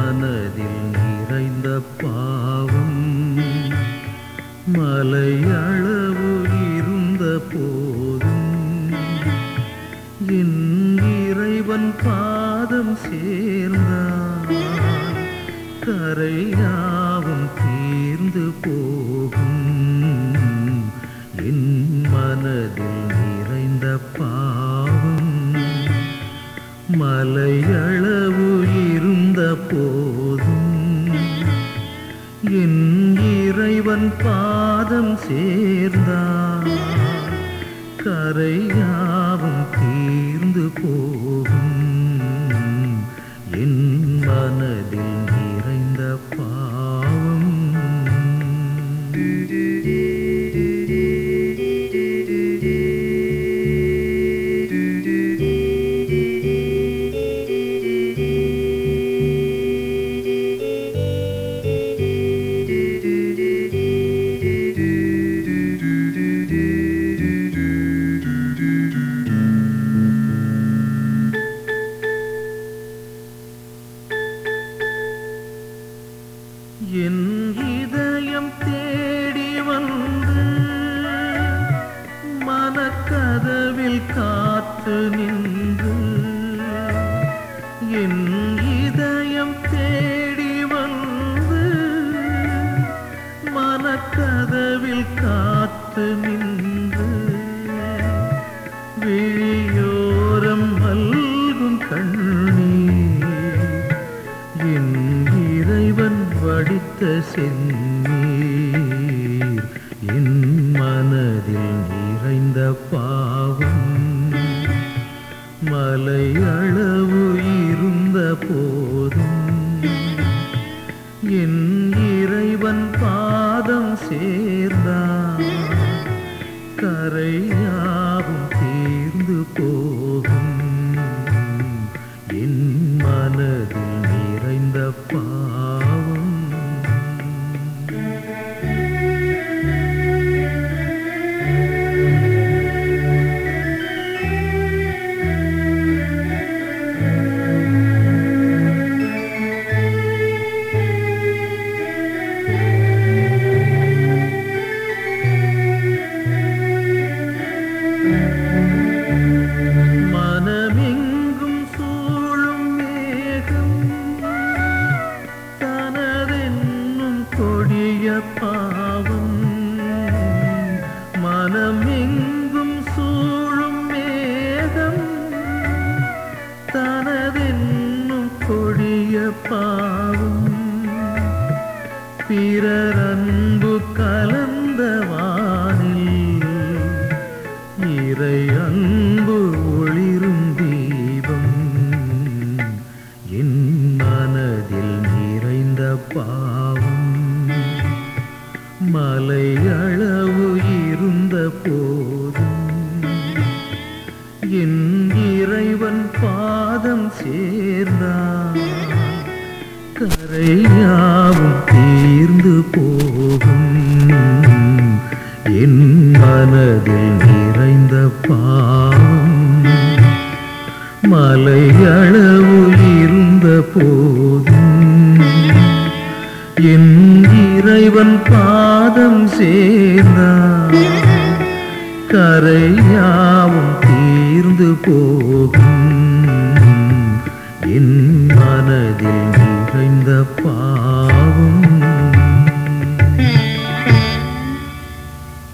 மனதில் நிறைந்த பாவம் மலையளவு இருந்த போதும் என் இறைவன் பாதம் சேர்ந்தான் கரையாவும் தீர்ந்து போகும் என் மனதில் நிறைந்த பாவம் மலையளவு இருந்த போதும் என் இறைவன் பாதம் சேர்ந்தான் கரையாவும் தீர்ந்து போகும் என் மனதில் நிறைந்த பாவம் என் இதயம் தேடி வந்து மனக்கதவில் காத்து நின்று என் இதயம் தேடி வந்து மனக்கதவில் காத்து நின்று விழியோரம் மல்கும் கண்ணீர் என் இறைவன் வடித்த செந்நீர் என் மனதில் நிறைந்த பாவம் மலையளவு இருந்த போதும் என் இறைவன் பாதம் சேர்ந்தான் கரையாவும் தீர்ந்து போகும் என் மனதில் நிறைந்த பாவம் மனமெங்கும் சூழும் மேகம் தனதென்னும் கொடிய பாவம் மனமெங்கும் சூழும் மேகம் தனதென்னும் கொடிய பாவம் பிறர் அன்பு கலந்த வானில் இறை அன்பு ஒளிரும் தீபம் என் மனதில் நிறைந்த பாவம் மலையளவு இருந்த போதும் என் இறைவன் பாதம் சேர்ந்தான் கரையாவும் தீர்ந்து போகும் என் மனதில் நிறைந்த பாவம் மலையளவு இருந்த போதும் என் இறைவன் பாதம் சேர்ந்தான் கரையாவும் தீர்ந்து போகும் என் மனதில் நிறைந்த பாவம்